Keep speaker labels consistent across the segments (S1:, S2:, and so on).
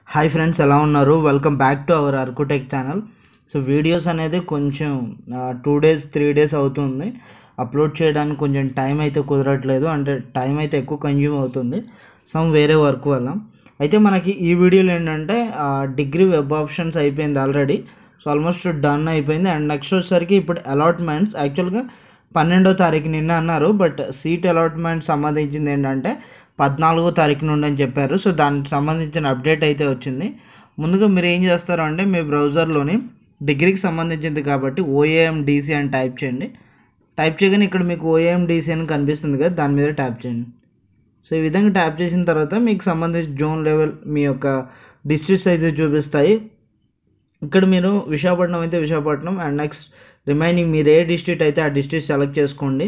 S1: hi friends ఎలా ఉన్నారు welcome back to our అర్కుటెక్ ఛానల్ సో వీడియోస్ అనేది కొంచెం టూ డేస్ త్రీ డేస్ అవుతుంది అప్లోడ్ చేయడానికి కొంచెం టైం అయితే కుదరట్లేదు అంటే టైం అయితే ఎక్కువ కన్జ్యూమ్ అవుతుంది సమ్ వేరే వర్క్ వల్ల అయితే మనకి ఈ వీడియోలో ఏంటంటే డిగ్రీ వెబ్ ఆప్షన్స్ అయిపోయింది ఆల్రెడీ సో ఆల్మోస్ట్ డన్ అయిపోయింది అండ్ నెక్స్ట్ వచ్చేసరికి ఇప్పుడు అలాట్మెంట్స్ యాక్చువల్గా పన్నెండో తారీఖు నిన్న అన్నారు బట్ సీట్ అలాట్మెంట్ సంబంధించింది ఏంటంటే పద్నాలుగో తారీఖు నుండి అని చెప్పారు సో దానికి సంబంధించిన అప్డేట్ అయితే వచ్చింది ముందుగా మీరు ఏం చేస్తారు అంటే మీ బ్రౌజర్లోని డిగ్రీకి సంబంధించింది కాబట్టి ఓఏఎం డీసీ అని టైప్ చేయండి టైప్ చేయగానే ఇక్కడ మీకు ఓఏఎం డీసీ అని కనిపిస్తుంది కదా దాని మీద ట్యాప్ చేయండి సో ఈ విధంగా ట్యాప్ చేసిన తర్వాత మీకు సంబంధించి జోన్ లెవెల్ మీ యొక్క డిస్ట్రిక్ట్స్ అయితే చూపిస్తాయి ఇక్కడ మీరు విశాఖపట్నం అయితే విశాఖపట్నం అండ్ నెక్స్ట్ రిమైనింగ్ మీరు ఏ డిస్ట్రిక్ట్ అయితే ఆ డిస్ట్రిక్ట్ సెలెక్ట్ చేసుకోండి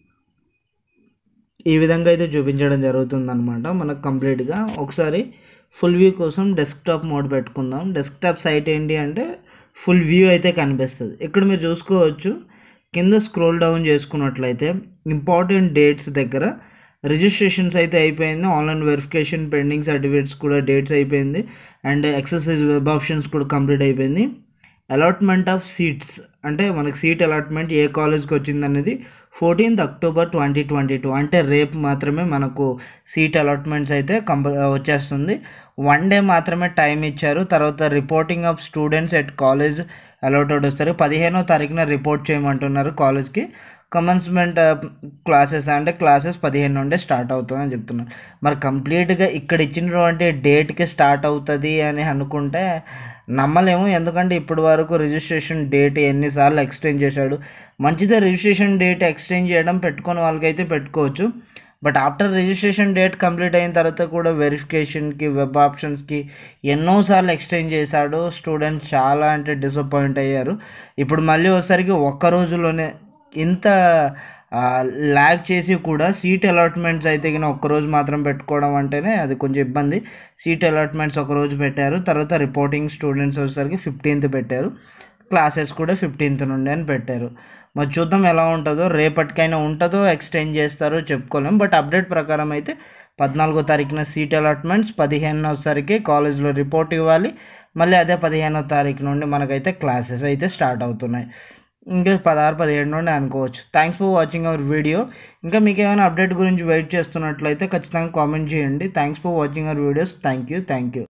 S1: ఈ విధంగా అయితే చూపించడం జరుగుతుంది అనమాట మనకు కంప్లీట్గా ఒకసారి ఫుల్ వ్యూ కోసం డెస్క్టాప్ మోడ్ పెట్టుకుందాం డెస్క్టాప్ సైట్ ఏంటి అంటే ఫుల్ వ్యూ అయితే కనిపిస్తుంది ఇక్కడ మీరు చూసుకోవచ్చు కింద స్క్రోల్ డౌన్ చేసుకున్నట్లయితే ఇంపార్టెంట్ డేట్స్ దగ్గర రిజిస్ట్రేషన్స్ అయితే అయిపోయింది ఆన్లైన్ వెరిఫికేషన్ పెండింగ్ సర్టిఫికేట్స్ కూడా డేట్స్ అయిపోయింది అండ్ ఎక్సర్సైజ్ వెబ్ ఆప్షన్స్ కూడా కంప్లీట్ అయిపోయింది అలాట్మెంట్ ఆఫ్ సీట్స్ అంటే మనకి సీట్ అలాట్మెంట్ ఏ కాలేజ్కి వచ్చింది అనేది fourteenth October twenty twenty two అంటే రేపు మాత్రమే మనకు సీట్ అలాట్మెంట్స్ అయితే కంప వచ్చేస్తుంది వన్ డే మాత్రమే టైం ఇచ్చారు తర్వాత reporting of students at college allotted వస్తారు పదిహేనో తారీఖున రిపోర్ట్ చేయమంటున్నారు కాలేజ్కి కమన్స్మెంట్ క్లాసెస్ అంటే క్లాసెస్ పదిహేను నుండే స్టార్ట్ అవుతుందని చెప్తున్నారు మరి కంప్లీట్గా ఇక్కడ ఇచ్చినటువంటి డేట్కి స్టార్ట్ అవుతుంది అని అనుకుంటే నమ్మలేము ఎందుకంటే ఇప్పటి వరకు రిజిస్ట్రేషన్ డేట్ ఎన్నిసార్లు ఎక్స్టెండ్ చేశాడు మంచిదే రిజిస్ట్రేషన్ డేట్ ఎక్స్టెండ్ చేయడం పెట్టుకుని వాళ్ళకైతే పెట్టుకోవచ్చు but after registration date complete అయిన తర్వాత కూడా వెరిఫికేషన్కి వెబ్ ఆప్షన్స్కి ఎన్నోసార్లు ఎక్స్టెండ్ చేశాడు స్టూడెంట్స్ చాలా అంటే డిసప్పాయింట్ అయ్యారు ఇప్పుడు మళ్ళీ ఒకసారికి ఒక్క రోజులోనే ఇంత ల్యాగ్ చేసి కూడా సీట్ అలాట్మెంట్స్ అయితే కానీ ఒక్కరోజు మాత్రం పెట్టుకోవడం అంటేనే అది కొంచెం ఇబ్బంది సీట్ అలాట్మెంట్స్ ఒక రోజు పెట్టారు తర్వాత రిపోర్టింగ్ స్టూడెంట్స్ వచ్చేసరికి ఫిఫ్టీన్త్ పెట్టారు క్లాసెస్ కూడా ఫిఫ్టీన్త్ నుండి అని పెట్టారు మరి చూద్దాం ఎలా ఉంటుందో రేపటికైనా ఉంటుందో ఎక్స్టెండ్ చేస్తారో చెప్పుకోలేం బట్ అప్డేట్ ప్రకారం అయితే పద్నాలుగో తారీఖున సీట్ అలాట్మెంట్స్ పదిహేనో సరికి కాలేజ్లో రిపోర్ట్ ఇవ్వాలి మళ్ళీ అదే పదిహేనో తారీఖు నుండి మనకైతే క్లాసెస్ అయితే స్టార్ట్ అవుతున్నాయి ఇంకా పదహారు పదిహేడు నుండి అనుకోవచ్చు thanks for watching our video ఇంకా మీకు ఏమైనా అప్డేట్ గురించి వెయిట్ చేస్తున్నట్లయితే ఖచ్చితంగా కామెంట్ చేయండి thanks for watching our videos thank you thank you